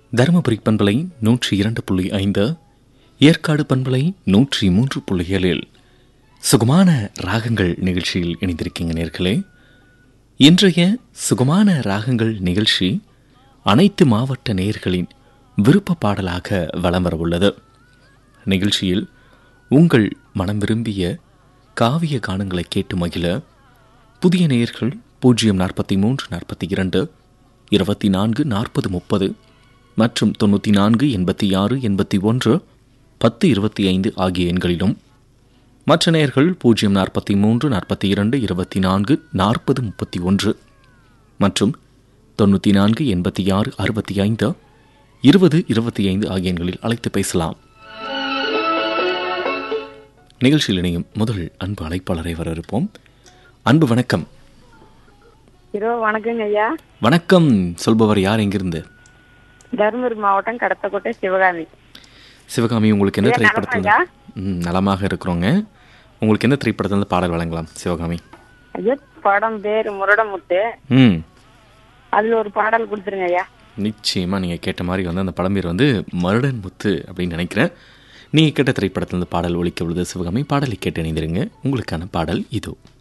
தருமபுரி பண்பலை நூற்றி இரண்டு புள்ளி ஐந்து ஏற்காடு பண்பலை நூற்றி மூன்று புள்ளி ஏழில் சுகமான ராகங்கள் நிகழ்ச்சியில் இணைந்திருக்கீங்க நேர்களே இன்றைய சுகமான ராகங்கள் நிகழ்ச்சி அனைத்து மாவட்ட நேயர்களின் விருப்ப பாடலாக வலம் வரவுள்ளது நிகழ்ச்சியில் உங்கள் மனம் விரும்பிய காவிய கானங்களை கேட்டு மகிழ புதிய நேயர்கள் பூஜ்ஜியம் நாற்பத்தி மூன்று நாற்பத்தி இரண்டு இருபத்தி நான்கு நாற்பது முப்பது மற்றும் தொண்ணூற்றி நான்கு எண்பத்தி ஆறு எண்பத்தி ஒன்று பத்து இருபத்தி ஐந்து ஆகிய எண்களிலும் மற்ற நேயர்கள் பூஜ்ஜியம் நாற்பத்தி மூன்று நாற்பத்தி இரண்டு இருபத்தி நான்கு நாற்பது முப்பத்தி ஒன்று மற்றும் தொண்ணூற்றி நான்கு எண்பத்தி ஆறு அறுபத்தி ஐந்து இருபது இருபத்தி ஐந்து ஆகிய எண்களில் அழைத்து பேசலாம் நிகழ்ச்சியில் இணையும் முதல் அன்பு அழைப்பாளரை வரவிருப்போம் அன்பு வணக்கம் ஹீரோ வணக்கங்க ஐயா வணக்கம் சொல்பவர் யார் எங்கிருந்து தருமபுரி மாவட்டம் கடத்தக்கோட்டை சிவகாமி சிவகாமி உங்களுக்கு என்ன ஐயா, திரைப்படத்தில் நலமாயா? ம் நலமாக இருக்கிறோங்க உங்களுக்கு எந்த திரைப்படத்தில் பாடல் வழங்கலாம் சிவகாமி ஐயா படம் பேரு முரடமுத்து ம் அதுல ஒரு பாடல் கொடுத்துருங்க ஐயா நிச்சயமாக நீங்கள் கேட்ட மாதிரி வந்து அந்த படம் பேர் வந்து மருடன் முத்து அப்படின்னு நினைக்கிறேன் நீங்கள் கேட்ட திரைப்படத்தில் இந்த பாடல் ஒழிக்க உள்ளது சிவகாமி பாடலை கேட்டு இணைந்திருங்க உங்களுக்கான பாடல் இதோ